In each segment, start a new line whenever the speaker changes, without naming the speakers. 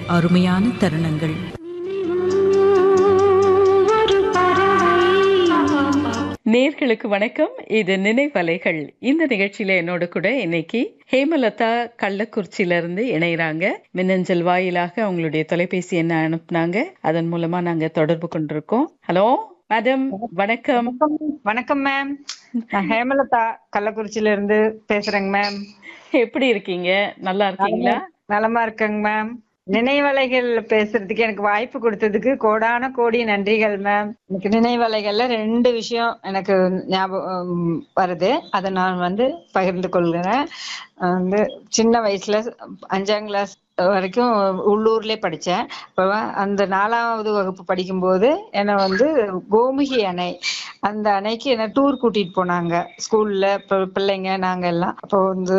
அருமையான தருணங்கள்
நேர்களுக்கு வணக்கம் இது நினைவலைகள் இந்த நிகழ்ச்சியில என்னோட கூட இன்னைக்கு ஹேமலதா கள்ளக்குறிச்சியில இருந்து இணையறாங்க மின்னஞ்சல் வாயிலாக அவங்களுடைய தொலைபேசி என்ன அனுப்புனாங்க அதன் மூலமா நாங்க தொடர்பு கொண்டிருக்கோம் ஹலோ மேடம் வணக்கம்
வணக்கம் மேம் நான் ஹேமலதா கள்ளக்குறிச்சியில இருந்து பேசுறேங்க மேம்
எப்படி இருக்கீங்க நல்லா இருக்கீங்களா
நலமா இருக்கேங்க மேம் நினைவலைகள் பேசுறதுக்கு எனக்கு வாய்ப்பு கொடுத்ததுக்கு கோடான கோடி நன்றிகள் மேம் எனக்கு நினைவலைகள்ல ரெண்டு விஷயம் எனக்கு ஞாபகம் வருது அதை நான் வந்து பகிர்ந்து கொள்கிறேன் வந்து சின்ன வயசுல அஞ்சாம் கிளாஸ் வரைக்கும் உள்ளூர்லயே படிச்சேன் இப்போ அந்த நாலாவது வகுப்பு படிக்கும்போது என்னை வந்து கோமுகி அணை அந்த அணைக்கு என்ன டூர் கூட்டிட்டு போனாங்க ஸ்கூல்ல பிள்ளைங்க நாங்க எல்லாம் அப்போ வந்து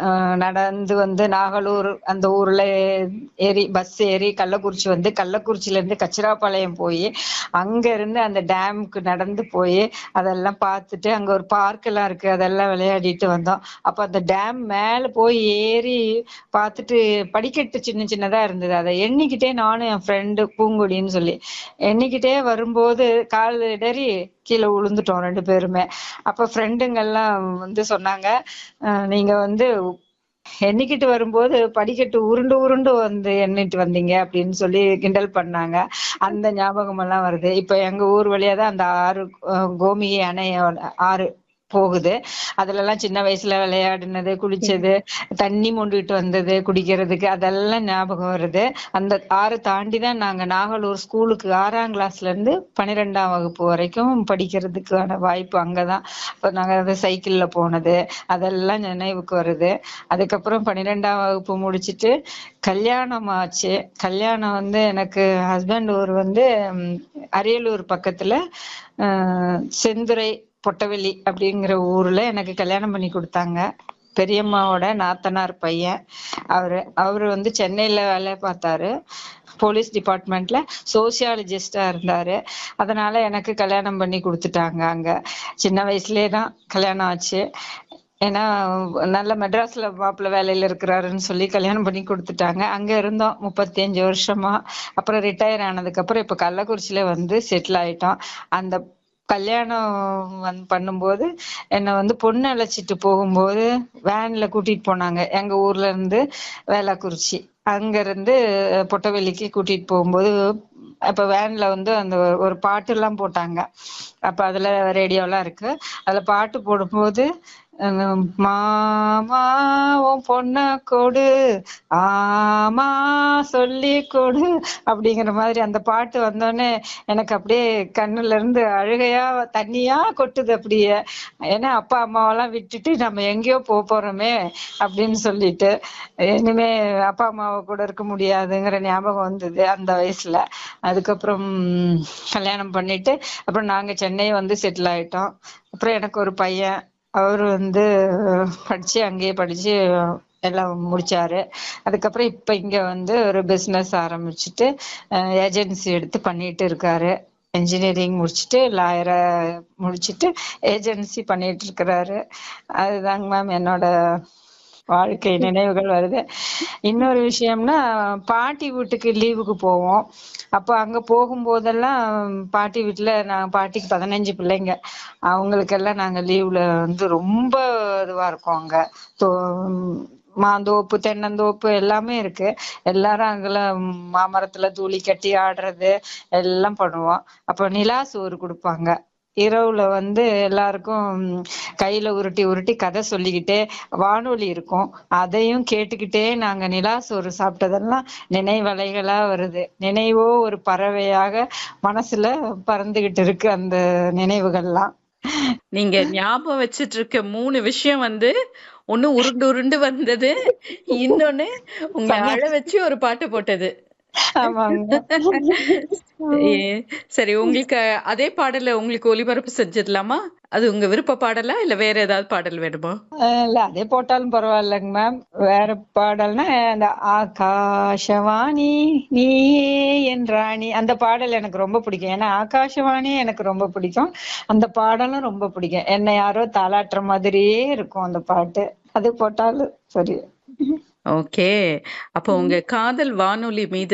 நடந்து வந்து நாகலூர் அந்த ஊர்ல ஏறி பஸ் ஏறி கள்ளக்குறிச்சி வந்து கள்ளக்குறிச்சியில இருந்து கச்சிராப்பாளையம் போய் அங்க இருந்து அந்த டேமுக்கு நடந்து போய் அதெல்லாம் பார்த்துட்டு அங்க ஒரு பார்க் எல்லாம் இருக்கு அதெல்லாம் விளையாடிட்டு வந்தோம் அப்ப அந்த டேம் மேல போய் ஏறி பார்த்துட்டு படிக்கட்டு சின்ன சின்னதா இருந்தது அதை எண்ணிக்கிட்டே நானும் என் ஃப்ரெண்டு பூங்கொடின்னு சொல்லி எண்ணிக்கிட்டே வரும்போது கால் இடறி கீழே விழுந்துட்டோம் ரெண்டு பேருமே அப்ப ஃப்ரெண்டுங்க எல்லாம் வந்து சொன்னாங்க நீங்க வந்து எண்ணிக்கிட்டு வரும்போது படிக்கட்டு உருண்டு உருண்டு வந்து எண்ணிட்டு வந்தீங்க அப்படின்னு சொல்லி கிண்டல் பண்ணாங்க அந்த ஞாபகம் எல்லாம் வருது இப்ப எங்க ஊர் வழியா தான் அந்த ஆறு கோமிகை அணையோட ஆறு போகுது அதுல எல்லாம் சின்ன வயசுல விளையாடினது குளிச்சது தண்ணி மொண்டுகிட்டு வந்தது குடிக்கிறதுக்கு அதெல்லாம் ஞாபகம் வருது அந்த ஆறு தாண்டி தான் நாங்க நாகலூர் ஸ்கூலுக்கு ஆறாம் கிளாஸ்ல இருந்து பன்னிரெண்டாம் வகுப்பு வரைக்கும் படிக்கிறதுக்கான வாய்ப்பு அங்கதான் இப்போ நாங்க வந்து சைக்கிள்ல போனது அதெல்லாம் நினைவுக்கு வருது அதுக்கப்புறம் பன்னிரெண்டாம் வகுப்பு முடிச்சுட்டு கல்யாணம் ஆச்சு கல்யாணம் வந்து எனக்கு ஹஸ்பண்ட் ஊர் வந்து அரியலூர் பக்கத்துல செந்துறை பொட்டவெளி அப்படிங்கிற ஊர்ல எனக்கு கல்யாணம் பண்ணி கொடுத்தாங்க பெரியம்மாவோட நாத்தனார் பையன் அவரு அவரு வந்து சென்னையில வேலை பார்த்தாரு போலீஸ் டிபார்ட்மெண்ட்ல சோசியாலஜிஸ்டா இருந்தாரு அதனால எனக்கு கல்யாணம் பண்ணி கொடுத்துட்டாங்க அங்க சின்ன வயசுலயே தான் கல்யாணம் ஆச்சு ஏன்னா நல்ல மெட்ராஸ்ல மாப்பிள்ள வேலையில இருக்கிறாருன்னு சொல்லி கல்யாணம் பண்ணி கொடுத்துட்டாங்க அங்க இருந்தோம் முப்பத்தி அஞ்சு வருஷமா அப்புறம் ரிட்டையர் ஆனதுக்கு அப்புறம் இப்ப கள்ளக்குறிச்சியில வந்து செட்டில் ஆயிட்டோம் அந்த கல்யாணம் வந்து பண்ணும்போது என்னை வந்து பொண்ணு அழைச்சிட்டு போகும்போது வேன்ல கூட்டிட்டு போனாங்க எங்க ஊர்ல இருந்து வேளாக்குறிச்சி அங்க இருந்து பொட்டவெளிக்கு கூட்டிட்டு போகும்போது அப்ப வேன்ல வந்து அந்த ஒரு பாட்டு எல்லாம் போட்டாங்க அப்ப அதுல ரேடியோ எல்லாம் இருக்கு அதுல பாட்டு போடும்போது மாமா உன் பொண்ண கொடு ஆமா சொல்லி கொடு அப்படிங்கிற மாதிரி அந்த பாட்டு வந்தோடனே எனக்கு அப்படியே கண்ணுல இருந்து அழுகையா தண்ணியா கொட்டுது அப்படியே ஏன்னா அப்பா அம்மாவெல்லாம் விட்டுட்டு நம்ம எங்கேயோ போக போறோமே அப்படின்னு சொல்லிட்டு இனிமே அப்பா அம்மாவை கூட இருக்க முடியாதுங்கிற ஞாபகம் வந்தது அந்த வயசுல அதுக்கப்புறம் கல்யாணம் பண்ணிட்டு அப்புறம் நாங்க சென்னை வந்து செட்டில் ஆயிட்டோம் அப்புறம் எனக்கு ஒரு பையன் அவர் வந்து படிச்சு அங்கேயே படிச்சு எல்லாம் முடிச்சாரு அதுக்கப்புறம் இப்ப இங்க வந்து ஒரு பிசினஸ் ஆரம்பிச்சுட்டு ஏஜென்சி எடுத்து பண்ணிட்டு இருக்காரு இன்ஜினியரிங் முடிச்சுட்டு லாயரை முடிச்சுட்டு ஏஜென்சி பண்ணிட்டு இருக்கிறாரு அதுதாங்க மேம் என்னோட வாழ்க்கை நினைவுகள் வருது இன்னொரு விஷயம்னா பாட்டி வீட்டுக்கு லீவுக்கு போவோம் அப்போ அங்க போகும்போதெல்லாம் பாட்டி வீட்டுல நான் பாட்டிக்கு பதினஞ்சு பிள்ளைங்க அவங்களுக்கெல்லாம் நாங்க லீவ்ல வந்து ரொம்ப இதுவா இருக்கோம் அங்க மாந்தோப்பு தென்னந்தோப்பு எல்லாமே இருக்கு எல்லாரும் அங்கெல்ல மாமரத்துல தூளி கட்டி ஆடுறது எல்லாம் பண்ணுவோம் அப்ப நிலா சோறு கொடுப்பாங்க இரவுல வந்து எல்லாருக்கும் கையில உருட்டி உருட்டி கதை சொல்லிக்கிட்டே வானொலி இருக்கும் அதையும் கேட்டுக்கிட்டே நாங்க நிலா சோறு சாப்பிட்டதெல்லாம் நினைவலைகளா வருது நினைவோ ஒரு பறவையாக மனசுல பறந்துகிட்டு இருக்கு அந்த நினைவுகள்லாம்
நீங்க ஞாபகம் வச்சிட்டு இருக்க மூணு விஷயம் வந்து ஒண்ணு உருண்டு உருண்டு வந்தது இன்னொன்னு உங்க அழ வச்சு ஒரு பாட்டு போட்டது சரி உங்களுக்கு அதே பாடல உங்களுக்கு ஒளிபரப்பு செஞ்சிடலாமா அது உங்க விருப்ப பாடலா இல்ல வேற ஏதாவது பாடல் வேணுமா
இல்ல அதே போட்டாலும் பரவாயில்லைங்க மேம் வேற பாடல்னா அந்த ஆகாஷவாணி நீயே என் ராணி அந்த பாடல் எனக்கு ரொம்ப பிடிக்கும் ஏன்னா ஆகாஷவாணி எனக்கு ரொம்ப பிடிக்கும் அந்த பாடலும் ரொம்ப பிடிக்கும் என்னை யாரோ தாளாட்டுற மாதிரியே இருக்கும் அந்த பாட்டு அது போட்டாலும் சரி
ஓகே அப்போ உங்க காதல் வானொலி மீது